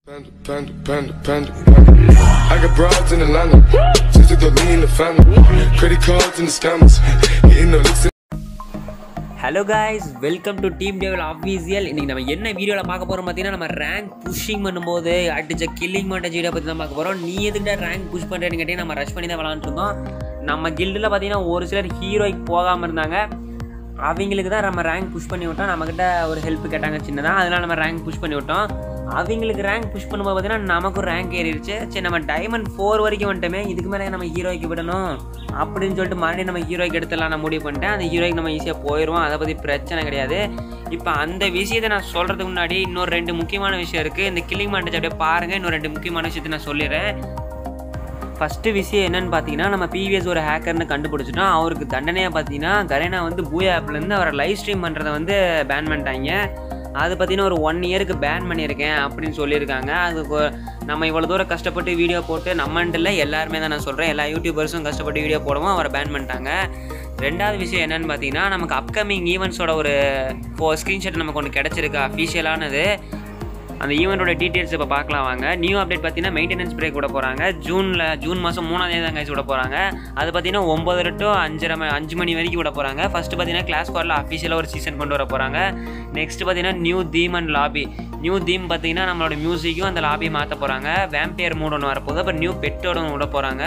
Panda, panda, panda, panda, panda. I got broads in Atlanta. Just to throw me in the family. Credit cards and the scammers. Getting no licks in hello guys welcome to team devil official இன்றைக்கி நம்ம என்ன வீடியோவில் பார்க்க போகிறோம் பார்த்தீங்கன்னா நம்ம rank pushing பண்ணும்போது அடிச்ச கில்லிங் மாட்டேஜ் வீடியோ பற்றி தான் பார்க்க போகிறோம் நீ எதுக்கிட்ட ரேங்க் புஷ் பண்ணுறேன்னு கேட்டே நம்ம ரஷ் பண்ணி தான் விளாண்டுருந்தோம் நம்ம கில்டில் பார்த்தீங்கன்னா ஒரு சிலர் ஹீரோய்க்கு போகாமல் இருந்தாங்க அவங்களுக்கு தான் நம்ம ரேங்க் புஷ் பண்ணி விட்டோம் நம்மக்கிட்ட ஒரு ஹெல்ப் கேட்டாங்க சின்னதாக அதனால் நம்ம ரேங்க் புஷ் பண்ணி விட்டோம் அவங்களுக்கு ரேங்க் புஷ் பண்ணும்போது பார்த்தீங்கன்னா நமக்கும் ரேங்க் ஏறிடுச்சு சரி நம்ம டைமண்ட் ஃபோர் வரைக்கும் வந்துட்டோமே இதுக்கு மேலே நம்ம ஹீரோய்க்கு விடணும் அப்படின்னு சொல்லிட்டு மறுபடியும் நம்ம ஹீரோய்க்கு எடுத்துலாம் நான் முடிவு பண்ணிட்டேன் அந்த ஹீரோய்க்கு நம்ம ஈஸியாக போயிடுவோம் அதை பற்றி பிரச்சனை கிடையாது இப்போ அந்த விஷயத்தை நான் சொல்கிறதுக்கு முன்னாடி இன்னொரு ரெண்டு முக்கியமான விஷயம் இருக்குது இந்த கில்லிங் மாட்டேஜ் அப்படியே பாருங்கள் இன்னொரு ரெண்டு முக்கியமான விஷயத்தை நான் சொல்லிடுறேன் ஃபஸ்ட்டு விஷயம் என்னன்னு பார்த்தீங்கன்னா நம்ம பிவிஎஸ் ஒரு ஹேக்கர்னு கண்டுபிடிச்சிட்டோம் அவருக்கு தண்டனையாக பார்த்தீங்கன்னா கரேனா வந்து பூயா ஆப்லேருந்து அவரை லைவ் ஸ்ட்ரீம் பண்ணுறதை வந்து பேன் பண்ணிட்டாங்க அது பார்த்தீங்கன்னா ஒரு ஒன் இயருக்கு பேன் பண்ணியிருக்கேன் அப்படின்னு சொல்லியிருக்காங்க அதுக்கு ஒரு- நம்ம இவ்வளோ தூரம் கஷ்டப்பட்டு வீடியோ போட்டு நம்மன்ட்டு இல்லை எல்லாருமே தான் நான் சொல்கிறேன் எல்லா யூடியூபர்ஸும் கஷ்டப்பட்டு வீடியோ போடவும் அவரை பேன் பண்ணிட்டாங்க ரெண்டாவது விஷயம் என்னன்னு பார்த்தீங்கன்னா நமக்கு அப்கமிங் ஈவெண்ட்ஸோட ஒரு ஃபோ ஸ்க்ரீன்ஷாட் நமக்கு ஒன்று கிடச்சிருக்கு அஃபீஷியலானது அந்த ஈவெண்ட்டோட டீட்டெயில்ஸ் இப்போ பார்க்கலாம் வாங்க நியூ அப்டேட் பார்த்தீங்கன்னா மெயின்டெனன்ஸ் பிரேக் விட போகிறாங்க ஜூனில் ஜூன் மாதம் மூணாம் தேதி தான் guys விட போகிறாங்க அது பார்த்தீங்கன்னா ஒம்பது டு அஞ்சரை மணி அஞ்சு மணி வரைக்கும் விட போகிறாங்க ஃபஸ்ட்டு பார்த்தீங்கன்னா கிளாஸ் ஸ்குவாடில் அஃபிஷியலாக ஒரு சீசன் கொண்டு வர போகிறாங்க நெக்ஸ்ட் பார்த்தீங்கன்னா new theme and lobby new theme பார்த்தீங்கன்னா நம்மளோட மியூசிக்கும் அந்த லாபியை மாற்ற போகிறாங்க வேம்பியர் மூட் ஒன்று வரப்போகுது அப்புறம் நியூ பெட்டோட ஒன்று விட போகிறாங்க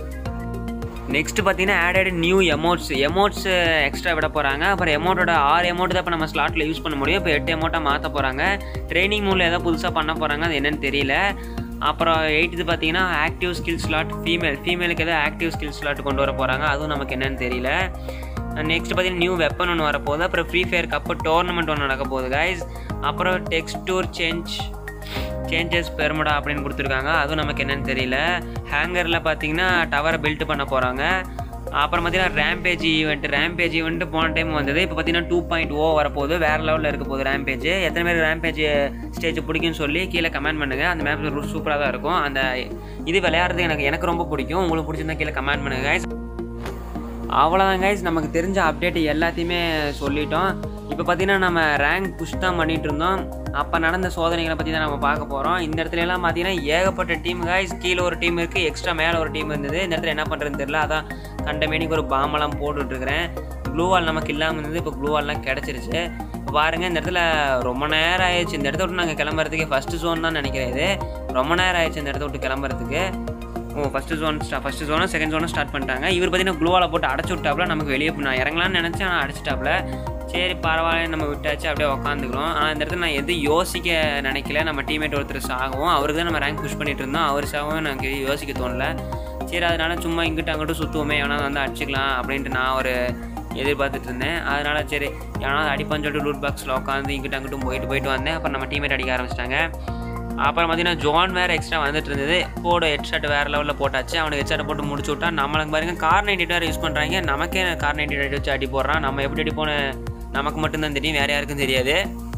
நெக்ஸ்ட் பார்த்தீங்கன்னா added new amounts amounts extra விட போகிறாங்க அப்புறம் எமௌண்ட்டோட ஆறு எமௌண்ட் தான் இப்போ நம்ம ஸ்லாட்டில் யூஸ் பண்ண முடியும் இப்போ எட்டு எமௌண்ட்டாக மாற்ற போகிறாங்க ட்ரைனிங் மூலில் ஏதாவது புதுசாக பண்ண போகிறாங்க அது என்னன்னு தெரியல அப்புறம் எயித்து பார்த்தீங்கன்னா ஆக்டிவ் ஸ்கில் ஸ்லாட் ஃபீமேல் ஃபீமேலுக்கு ஏதாவது ஆக்டிவ் ஸ்கில் ஸ்லாட் கொண்டு வர போகிறாங்க அதுவும் நமக்கு என்னன்னு தெரியல நெக்ஸ்ட் பார்த்தீங்கன்னா நியூ வெப்பன் ஒன்று வரப்போகுது அப்புறம் ஃப்ரீ ஃபயர் கப்பு டோர்னமெண்ட் ஒன்று நடக்க போகுது கைஸ் அப்புறம் டெக்ஸ்டூர் சேஞ்ச் சேஞ்சஸ் பெருமடா அப்படின்னு கொடுத்துருக்காங்க அதுவும் நமக்கு என்னன்னு தெரியல ஹேங்கரில் பார்த்தீங்கன்னா டவரை பில்ட் பண்ண போகிறாங்க அப்புறம் பார்த்தீங்கன்னா ரேம்பேஜ் ஈவெண்ட் ரேம்பேஜ் ஈவெண்ட் போன டைம் வந்தது இப்போ பார்த்தீங்கன்னா டூ பாயிண்ட் ஓ வரப்போகுது வேறு லெவலில் இருக்க போகுது ரேம்பேஜ் எத்தனை பேர் ரேம்பேஜ் ஸ்டேஜ் பிடிக்கும்னு சொல்லி கீழே கமெண்ட் பண்ணுங்கள் அந்த மேப் சூப்பராக தான் இருக்கும் அந்த இது விளையாடுறது எனக்கு எனக்கு ரொம்ப பிடிக்கும் உங்களுக்கு பிடிச்சிருந்தா கீழே கமெண்ட் பண்ணுங்கள் guys அவ்வளோதான் கைஸ் நமக்கு தெரிஞ்ச அப்டேட் எல்லாத்தையுமே சொல்லிட்டோம் இப்போ பார்த்தீங்கன்னா நம்ம ரேங்க் புஷ் தான் பண்ணிட்டு இருந்தோம் அப்போ நடந்த சோதனைகளை பற்றி தான் நம்ம பார்க்க போகிறோம் இந்த இடத்துல எல்லாம் பார்த்தீங்கன்னா ஏகப்பட்ட டீம் கைஸ் கீழே ஒரு டீம் இருக்குது எக்ஸ்ட்ரா மேலே ஒரு டீம் இருந்தது இந்த இடத்துல என்ன பண்ணுறதுன்னு தெரியல அதான் கண்ட மேனிக்கு ஒரு பாமெல்லாம் போட்டுட்ருக்கிறேன் க்ளூ வால் நமக்கு இல்லாமல் இருந்தது இப்போ க்ளூ வால்லாம் கிடச்சிருச்சு இப்போ பாருங்கள் இந்த இடத்துல ரொம்ப நேரம் ஆயிடுச்சு இந்த இடத்த விட்டு நாங்கள் கிளம்புறதுக்கு ஃபஸ்ட்டு ஜோன் தான் நினைக்கிறேன் இது ரொம்ப நேரம் ஆயிடுச்சு இந்த இடத்த விட்டு கிளம்புறதுக்கு ஓ ஃபஸ்ட்டு ஜோன் ஸ்டா ஃபஸ்ட்டு ஜோனும் செகண்ட் ஜோனும் ஸ்டார்ட் பண்ணிட்டாங்க இவர் பார்த்தீங்கன்னா க்ளூவால் போட்டு அடைச்சி விட்டாப்புல நமக்கு வெளியே நான் இறங்கலாம்னு நினச்சேன் ஆனால் அடைச்சிட்டாப்புல சரி பரவாயில்ல நம்ம விட்டாச்சு அப்படியே உக்காந்துக்கிறோம் ஆனால் இந்த இடத்துல நான் எதுவும் யோசிக்க நினைக்கல நம்ம டீம்மேட் ஒருத்தர் சாகவும் அவருக்கு தான் நம்ம ரேங்க் புஷ் பண்ணிட்டு இருந்தோம் அவர் சாகவும் எனக்கு யோசிக்க தோணல சரி அதனால சும்மா இங்கிட்ட அங்கிட்டும் சுற்றுவோமே எவனா வந்து அடிச்சிக்கலாம் அப்படின்ட்டு நான் ஒரு எதிர்பார்த்துட்டு இருந்தேன் அதனால சரி எவனா அடிப்பான்னு சொல்லிட்டு லூட் பாக்ஸில் உட்காந்து இங்கிட்ட அங்கிட்டும் போயிட்டு போயிட்டு வந்தேன் அப்புறம் நம்ம டீம்மேட் அடிக்க ஆரம்பிச்சிட்டாங்க அப்புறம் பார்த்தீங்கன்னா ஜோன் வேறு எக்ஸ்ட்ரா வந்துட்டு இருந்தது போட ஹெட்ஷாட் வேறு லெவலில் போட்டாச்சு அவனுக்கு ஹெட்ஷாட் போட்டு முடிச்சு விட்டா நம்மளுக்கு பாருங்க கார் நைன்டி வேறு யூஸ் பண்ணுறாங்க நமக்கே கார் நைன்டி வச்சு அடி போடுறான் நம்ம எப்படி அடிப்போன்னு நமக்கு மட்டும்தான் தெரியும் வேறு யாருக்கும் தெரியாது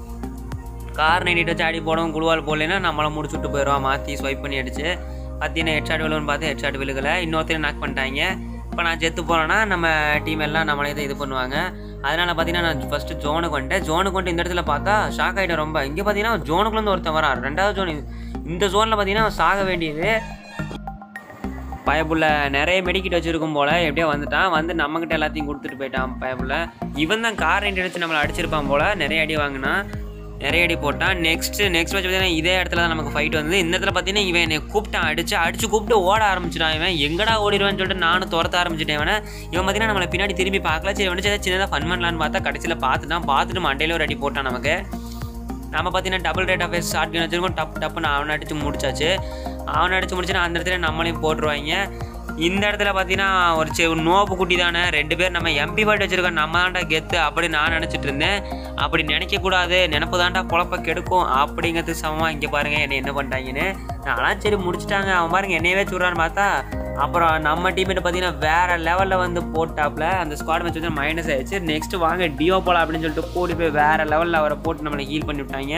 கார் நைன்டி வச்சு அடி போடவும் குழுவால் போடலைன்னா நம்மளை முடிச்சு விட்டு போயிடுவான் மாற்றி ஸ்வைப் பண்ணி அடிச்சு பார்த்தீங்கன்னா ஹெட்ஷாட் விழுவுன்னு பார்த்து ஹெட்ஷாட் விழுகலை இன்னொருத்தரையும் நாக் பண்ணிட்டாங்க இப்போ நான் செத்து போனேன்னா நம்ம டீம் எல்லாம் நம்மளே தான் இது பண்ணுவாங்க அதனால் பார்த்தீங்கன்னா நான் ஃபஸ்ட்டு ஜோனுக்கு வந்துட்டேன் ஜோனுக்கு வந்துட்டு இந்த இடத்துல பார்த்தா ஷாக் ஆகிட்டேன் ரொம்ப இங்கே பார்த்தீங்கன்னா ஜோனுக்குள்ளேருந்து ஒருத்தன் வரான் ரெண்டாவது ஜோன் இந்த ஜோனில் பார்த்தீங்கன்னா அவன் சாக வேண்டியது பயப்புள்ள நிறைய மெடிக்கிட் வச்சிருக்கும் போல் எப்படியோ வந்துட்டான் வந்து நம்மக்கிட்ட எல்லாத்தையும் கொடுத்துட்டு போயிட்டான் பயப்புள்ள இவன் தான் கார் ரெண்டு அடிச்சு நம்மளை அடிச்சிருப்பான் போல் நிறைய அடி வாங்கினான் நிறைய அடி போட்டான் நெக்ஸ்ட் நெக்ஸ்ட் வச்சு பார்த்தீங்கன்னா இதே இடத்துல தான் நமக்கு ஃபைட் வந்தது இந்த இடத்துல பார்த்தீங்கன்னா இவன் என்னை கூப்பிட்டான் அடிச்சு அடிச்சு கூப்பிட்டு ஓட ஆரம்பிச்சிட்டான் இவன் எங்கடா ஓடிடுவான்னு சொல்லிட்டு நானும் துரத்த ஆரம்பிச்சிட்டேன் இவனை இவன் பார்த்தீங்கன்னா நம்மளை பின்னாடி திரும்பி பார்க்கல சரி வந்து சின்னதாக ஃபன் பண்ணலான்னு பார்த்தா கடைசியில் பார்த்துட்டான் பார்த்துட்டு மண்டையில ஒரு அடி போட்டான் நமக்கு நம்ம பார்த்தீங்கன்னா double rate of shotgun வச்சிருக்கோம் டப் டப்புன்னு அவனை அடித்து முடிச்சாச்சு அவனை அடித்து முடிச்சுன்னா அந்த இடத்துல நம்மளையும் போட்டுருவாங்க இந்த இடத்துல பார்த்தீங்கன்னா ஒரு சி நோப்பு குட்டி தானே ரெண்டு பேர் நம்ம எம்பி பாட்டு வச்சிருக்கோம் நம்ம தான்டா கெத்து அப்படி நான் நினச்சிட்டு இருந்தேன் அப்படி நினைக்கக்கூடாது நினப்பு தான்டா குழப்ப கெடுக்கும் அப்படிங்கிறது சமமாக இங்கே பாருங்க என்னை என்ன பண்ணிட்டாங்கன்னு நான்லாம் சரி முடிச்சிட்டாங்க அவன் பாருங்க என்னையவே சொல்கிறான்னு பார்த்தா அப்புறம் நம்ம டீம்மேட் பார்த்தீங்கன்னா வேற லெவலில் வந்து போட்டாப்புல அந்த ஸ்குவாட் மேட்ச் வந்து மைனஸ் ஆயிடுச்சு நெக்ஸ்ட் வாங்க டியோ போலாம் அப்படின்னு சொல்லிட்டு கூடி போய் வேற லெவலில் அவரை போட்டு நம்மளை ஹீல் பண்ணி விட்டாங்க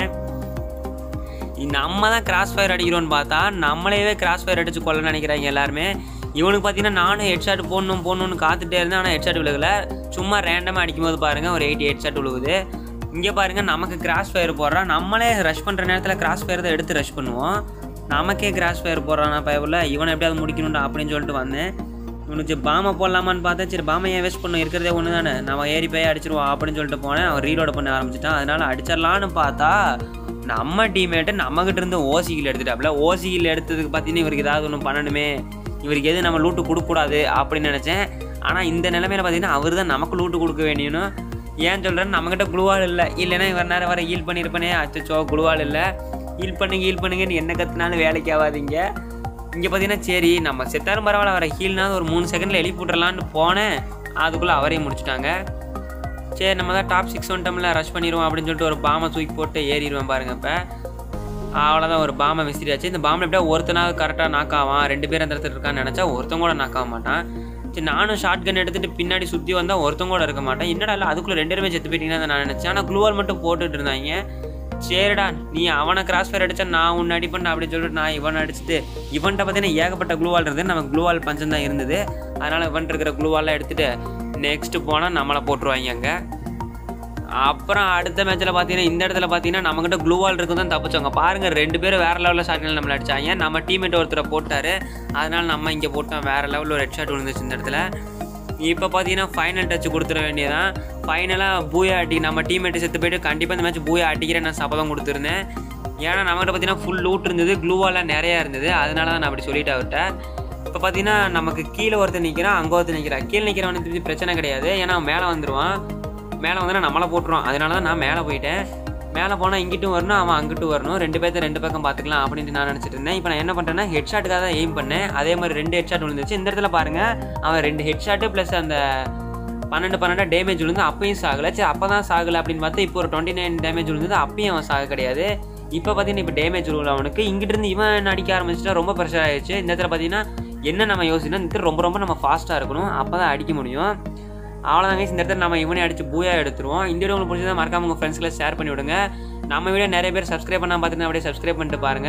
நம்ம தான் கிராஸ் ஃபயர் அடிக்கிறோன்னு பார்த்தா நம்மளையவே கிராஸ் ஃபயர் அடிச்சு கொள்ள நினைக்கிறாங்க எல்லாருமே இவனுக்கு பார்த்தீங்கன்னா நானும் ஹெட்ஷாட் போடணும் போடணும்னு காத்துட்டே இருந்தேன் ஆனால் ஹெட்ஷாட் விழுகல சும்மா ரேண்டமாக அடிக்கும்போது பாருங்கள் ஒரு எயிட்டி ஹெட்ஷாட் விழுகுது இங்கே பாருங்க நமக்கு கிராஸ் ஃபயர் போடுறான் நம்மளே ரஷ் பண்ணுற நேரத்தில் கிராஸ் ஃபயர் தான் எடுத்து ரஷ் பண்ணுவோம் நமக்கே கிராஸ் ஃபயர் போடுறான் பயவில் இவனை எப்படியாவது முடிக்கணும்டா அப்படின்னு சொல்லிட்டு வந்தேன் இவனுக்கு பாமை போடலாமான்னு பார்த்தேன் சரி பாமை ஏன் வேஸ்ட் பண்ண இருக்கிறதே ஒன்று தானே நம்ம ஏறி போய் அடிச்சிருவோம் அப்படின்னு சொல்லிட்டு போனேன் அவன் ரீலோட் பண்ண ஆரம்பிச்சிட்டான் அதனால அடிச்சிடலான்னு பார்த்தா நம்ம டீம்மேட்டு நம்மகிட்ட இருந்து ஓசிகில் எடுத்துட்டாப்புல ஓசிகில் எடுத்ததுக்கு பார்த்தீங்கன்னா இவருக்கு ஏதாவது ஒன்று பண்ணணுமே இவருக்கு எது நம்ம லூட்டு கொடுக்கக்கூடாது அப்படின்னு நினச்சேன் ஆனால் இந்த நிலைமையில பார்த்தீங்கன்னா அவர் தான் நமக்கு லூட்டு கொடுக்க வேண்டியணும் ஏன் சொல்கிறேன்னு நம்மக்கிட்ட குழுவால் இல்லை இல்லைன்னா இவர் நேரம் வர ஹீல் பண்ணியிருப்பனே அச்சோ குழுவால் இல்லை ஹீல் பண்ணுங்க ஹீல் பண்ணுங்கன்னு என்ன கற்றுனாலும் வேலைக்கு ஆகாதீங்க இங்கே பார்த்தீங்கன்னா சரி நம்ம செத்தாரும் பரவாயில்ல வர ஹீல்னாவது ஒரு மூணு செகண்டில் எழுப்பி விட்றலான்னு போனேன் அதுக்குள்ளே அவரையும் முடிச்சிட்டாங்க சரி நம்ம தான் டாப் சிக்ஸ் வந்துட்டோம்ல ரஷ் பண்ணிடுவோம் அப்படின்னு சொல்லிட்டு ஒரு பாமை தூக்கி போட்டு ஏறிடுவேன் பாருங்க இப்போ அவ்வளோதான் ஒரு பாமை விசிறியாச்சு இந்த பாம்பை எப்படியா ஒருத்தனாவது கரெக்டாக நாக் ஆவான் ரெண்டு பேர் அந்த இடத்துல இருக்கான்னு நினச்சா ஒருத்தன் கூட நாக் ஆக மாட்டான் சரி நானும் ஷார்ட் கன் எடுத்துகிட்டு பின்னாடி சுற்றி வந்தால் ஒருத்தன் கூட இருக்க மாட்டேன் என்னடா இல்லை அதுக்குள்ளே ரெண்டு பேருமே செத்து போயிட்டீங்கன்னா நான் நினச்சேன் ஆனால் க்ளூவால் மட்டும் போட்டுட்டு இருந்தாங்க சரிடா நீ அவனை கிராஸ் ஃபயர் அடிச்சா நான் உன்னை அடிப்பேன் அப்படின்னு சொல்லிட்டு நான் இவனை அடிச்சுட்டு இவன்ட்ட பார்த்தீங்கன்னா ஏகப்பட்ட க்ளூவால் இருந்தது நமக்கு க்ளூவால் பஞ்சம் தான் இருந்தது அதனால் இவன் இருக்கிற க்ளூவால்லாம் எடுத்துகிட்டு நெக்ஸ்ட்டு போனால் நம்மளை போட்டுருவாங்க அங்கே அப்புறம் அடுத்த மேட்ச்சில் பார்த்தீங்கன்னா இந்த இடத்துல பார்த்தீங்கன்னா நம்மகிட்ட க்ளூவால் இருக்கும் தான் தப்பிச்சவங்க பாருங்கள் ரெண்டு பேரும் வேறு லெவலில் ஷாட்கள் நம்மளை அடிச்சாங்க நம்ம டீம்மேட் ஒருத்தரை போட்டார் அதனால நம்ம இங்கே போட்டோம் வேறு லெவலில் ஒரு ஹெட் ஷாட் விழுந்துச்சு இந்த இடத்துல இப்போ பார்த்தீங்கன்னா ஃபைனல் டச் கொடுத்துட வேண்டியதான் ஃபைனலாக பூயா அடி நம்ம டீம்மேட்டு செத்து போயிட்டு கண்டிப்பாக இந்த மேட்ச் பூயா அடிக்கிறேன் நான் சபதம் கொடுத்துருந்தேன் ஏன்னா நம்மகிட்ட பார்த்தீங்கன்னா ஃபுல் லூட் இருந்தது க்ளூவாலாம் நிறையா இருந்தது அதனால தான் நான் அப்படி சொல்லிட்டு அவர்கிட்ட இப்போ பார்த்தீங்கன்னா நமக்கு கீழே ஒருத்தர் நிற்கிறான் அங்கே ஒருத்தர் நிற்கிறான் கீழே நிற்கிறவனுக்கு திருப்பி பிரச்சனை கிடையாது ஏன்னா அவன் மேலே வந்துடுவான் மேலே வந்து நம்மளை போட்டுருவான் அதனால தான் நான் மேலே போயிட்டேன் மேலே போனால் இங்கிட்டும் வரணும் அவன் அங்கிட்டும் வரணும் ரெண்டு பேர்த்த ரெண்டு பக்கம் பார்த்துக்கலாம் அப்படின்ட்டு நான் நினச்சிட்டு இருந்தேன் இப்போ நான் என்ன பண்ணுறேன்னா ஹெட் ஷாட்டுக்காக தான் எய்ம் பண்ணேன் அதே மாதிரி ரெண்டு ஹெட் ஷாட் விழுந்துச்சு இந்த இடத்துல பாருங்கள் அவன் ரெண்டு ஹெட் ஷாட்டு ப்ளஸ் அந்த பன்னெண்டு பன்னெண்டு டேமேஜ் விழுந்து அப்பயும் சாகலை சரி அப்போ தான் சாகலை அப்படின்னு பார்த்தா இப்போ ஒரு டுவெண்ட்டி நைன் டேமேஜ் விழுந்தது அப்பயும் அவன் சாக கிடையாது இப்போ பார்த்தீங்கன்னா இப்போ டேமேஜ் விழுல அவனுக்கு இங்கிட்டு இருந்து இவன் அடிக்க ஆரம்பிச்சிட்டா ரொம்ப ப்ரெஷர் ஆயிடுச்சு இந்த இடத்துல பார்த்தீங்கன்னா என்ன நம்ம யோசிக்கணும் இந்த இடத்துல ரொம்ப ரொம்ப நம்ம ஃபாஸ்ட்டாக இருக்கணும் அப்போ தான் அடிக்க முடியும் அவ்வளோதான் guys, இந்த இடத்துல நம்ம இவனே அடிச்சு பூயா எடுத்துருவோம் இந்த வீடியோ உங்களுக்கு பிடிச்சதா மறக்காம உங்கள் ஃப்ரெண்ட்ஸ்களை ஷேர் பண்ணி விடுங்க நம்ம வீடியோ நிறைய பேர் சப்ஸ்கிரைப் பண்ணாம பார்த்துட்டு அப்படியே சப்ஸ்கிரைப் பண்ணிட்டு பாருங்க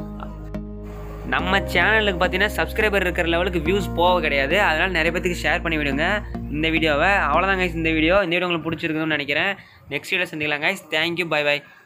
நம்ம சேனலுக்கு பார்த்தீங்கன்னா சப்ஸ்கிரைபர் இருக்கிற லெவலுக்கு வியூஸ் போக கிடையாது அதனால் நிறைய பேத்துக்கு ஷேர் பண்ணி விடுங்க இந்த வீடியோவை அவ்வளோதான் guys இந்த வீடியோ இந்த வீடியோ உங்களுக்கு பிடிச்சிருக்குன்னு நினைக்கிறேன் நெக்ஸ்ட் வீடியோ சந்திக்கலாம் guys தேங்க்யூ பை பை